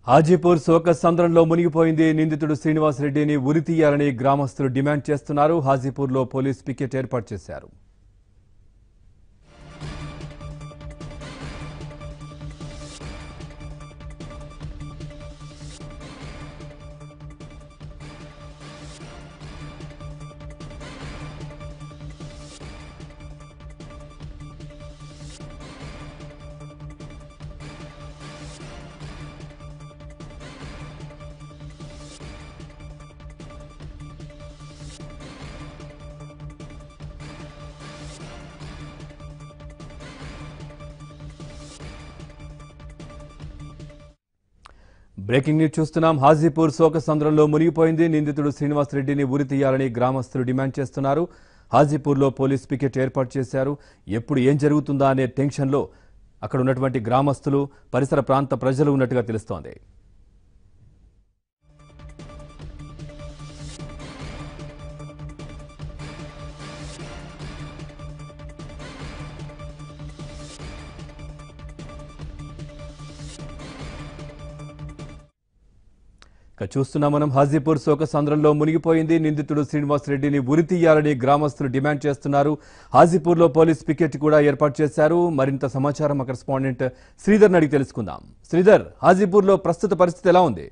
హాజీపూర్ శోక సంద్రంలో మునిగిపోయింది నిందితుడు శ్రీనివాసరెడ్డిని ఉరి తీయాలని గ్రామస్తులు డిమాండ్ చేస్తున్నారు హాజీపూర్లో పోలీస్ పికెట్ ఏర్పాటు చేశారు బ్రేకింగ్ న్యూస్ చూస్తున్నాం హాజీపూర్ శోక సంద్రంలో మునిగిపోయింది నిందితుడు శ్రీనివాసరెడ్డిని ఉరి తీయాలని గ్రామస్తులు డిమాండ్ చేస్తున్నారు హాజీపూర్లో పోలీస్ పికెట్ ఏర్పాటు చేశారు ఎప్పుడు ఏం జరుగుతుందా అనే టెన్షన్లో అక్కడ ఉన్నటువంటి గ్రామస్తులు పరిసర ప్రాంత ప్రజలు ఉన్నట్టుగా తెలుస్తోంది ఇక చూస్తున్నాం మనం హాజీపూర్ శోక సంద్రంలో మునిగిపోయింది నిందితుడు శ్రీనివాస్ రెడ్డిని ఉరి తీయాలని గ్రామస్తులు డిమాండ్ చేస్తున్నారు హాజీపూర్లో పోలీస్ పికెట్ కూడా ఏర్పాటు చేశారు మరింత సమాచారం మా కరెస్పాండెంట్ శ్రీధర్ అడిగి తెలుసుకుందాం శ్రీధర్ హాజీపూర్లో ప్రస్తుత పరిస్థితి ఎలా ఉంది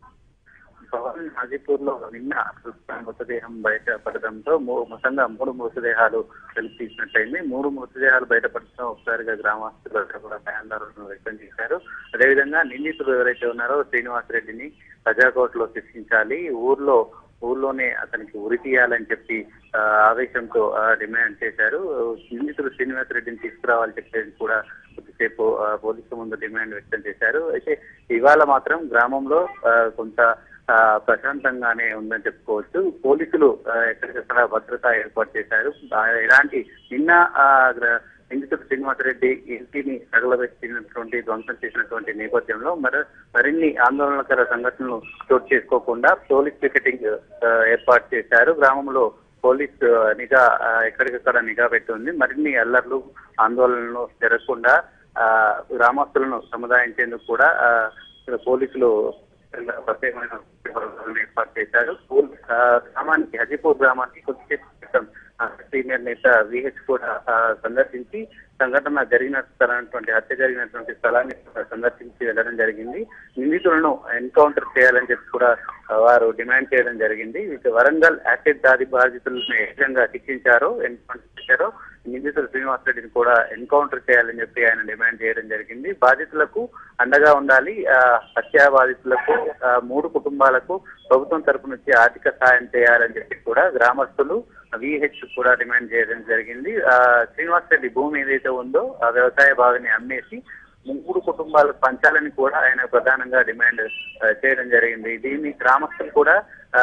పవన్ హాజీపూర్ లో నిన్న కృష్ణ మృతదేహం బయటపడడంతో మూ- మొత్తంగా మూడు మృతదేహాలు వెలికి తీసినట్టయింది మూడు మృతదేహాలు బయటపడటం ఒకసారిగా గ్రామస్తులు అందరూ కూడా భయాందోళన వ్యక్తం చేశారు అదేవిధంగా నిందితులు ఎవరైతే ఉన్నారో శ్రీనివాస్ రెడ్డిని ప్రజాకోర్టులో శిక్షించాలి ఊర్లో ఊర్లోనే అతనికి ఉరి తీయాలని చెప్పి ఆ, ఆవేశంతో ఆ, డిమాండ్ చేశారు నిందితుడు శ్రీనివాస్ రెడ్డిని తీసుకురావాలని చెప్పేది కూడా కొద్దిసేపు ఆ, పోలీసుల ముందు డిమాండ్ వ్యక్తం చేశారు అయితే ఇవాళ మాత్రం గ్రామంలో ఆ, కొంత ఆ, ప్రశాంతంగానే ఉందని చెప్పుకోవచ్చు పోలీసులు ఆ, ఎక్కడికక్కడ భద్రత ఏర్పాటు చేశారు ఆ, ఎలాంటి నిన్న ఆ, గ్ర- నిందితుడు శ్రీనివాసరెడ్డి ఇంటిని తగలబెట్టినటువంటి ధ్వంసం చేసినటువంటి నేపథ్యంలో మరి మరిన్ని ఆందోళనకర సంఘటనలు చోటు చేసుకోకుండా పోలీస్ పికెటింగ్ ఆ, ఏర్పాటు చేశారు గ్రామంలో పోలీస్ ఆ, నిఘా ఆ, ఎక్కడికక్కడ నిఘా పెట్టి ఉంది మరిన్ని అల్లర్లు ఆందోళనలు జరగకుండా ఆ, గ్రామస్తులను సముదాయించేందుకు కూడా ఆ, ఇక్కడ పోలీసులు ప్రత్యేకమైన బలగాలను ఏర్పాటు చేశారు పూల్ ఆ, గ్రామానికి హజీపూర్ గ్రామానికి కొద్దిసేపు క్రితం ఆ, సీనియర్ నేత విహెచ్ కూడా ఆ, సందర్శించి సంఘటన జరిగినటువంటి హత్య జరిగినటువంటి స్థలాన్ని సందర్శించి వెళ్ళడం జరిగింది నిందితులను ఎన్కౌంటర్ చేయాలని చెప్పి కూడా ఆ, వారు డిమాండ్ చేయడం జరిగింది ఇక వరంగల్ యాసిడ్ దాడి బాధితులను ఏ విధంగా శిక్షించారో ఎన్కౌంటర్ చేశారో నిందితుడు శ్రీనివాస్ రెడ్డిని కూడా ఎన్కౌంటర్ చేయాలని చెప్పి ఆయన డిమాండ్ చేయడం జరిగింది బాధితులకు అండగా ఉండాలి ఆ, హత్యా బాధితులకు ఆ, మూడు కుటుంబాలకు ప్రభుత్వం తరపు నుంచి ఆర్థిక సాయం చేయాలని చెప్పి కూడా గ్రామస్తులు విహెచ్ కూడా డిమాండ్ చేయడం జరిగింది ఆ, శ్రీనివాస్ రెడ్డి భూమి ఏదైతే ఉందో ఆ వ్యవసాయ భాగాన్ని అమ్మేసి మూడు కుటుంబాలకు పంచాలని కూడా ఆయన ప్రధానంగా డిమాండ్ ఆ, చేయడం జరిగింది దీన్ని గ్రామస్తులు కూడా ఆ,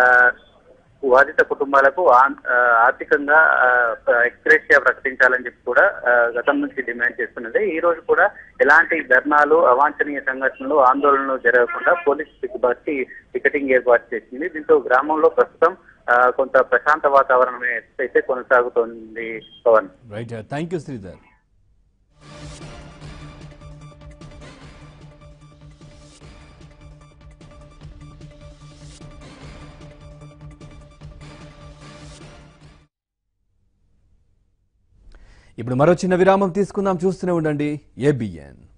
బాధిత కుటుంబాలకు ఆన్- ఆ, ఆర్థికంగా ఎక్స్ప్రెషియా ప్రకటించాలని చెప్పి కూడా ఆ, గతం నుంచి డిమాండ్ చేస్తున్నది ఈ రోజు కూడా ఎలాంటి ధర్నాలు అవాంఛనీయ సంఘటనలు ఆందోళనలు జరగకుండా పోలీస్ బట్టి టికెటింగ్ ఏర్పాటు చేసింది దీంతో గ్రామంలో ప్రస్తుతం ఆ, కొంత ప్రశాంత వాతావరణం అయితే కొనసాగుతోంది Pawan right thank you Sridhar ఇప్పుడు మరో చిన్న విరామం తీసుకుందాం చూస్తూనే ఉండండి ఏబిఎన్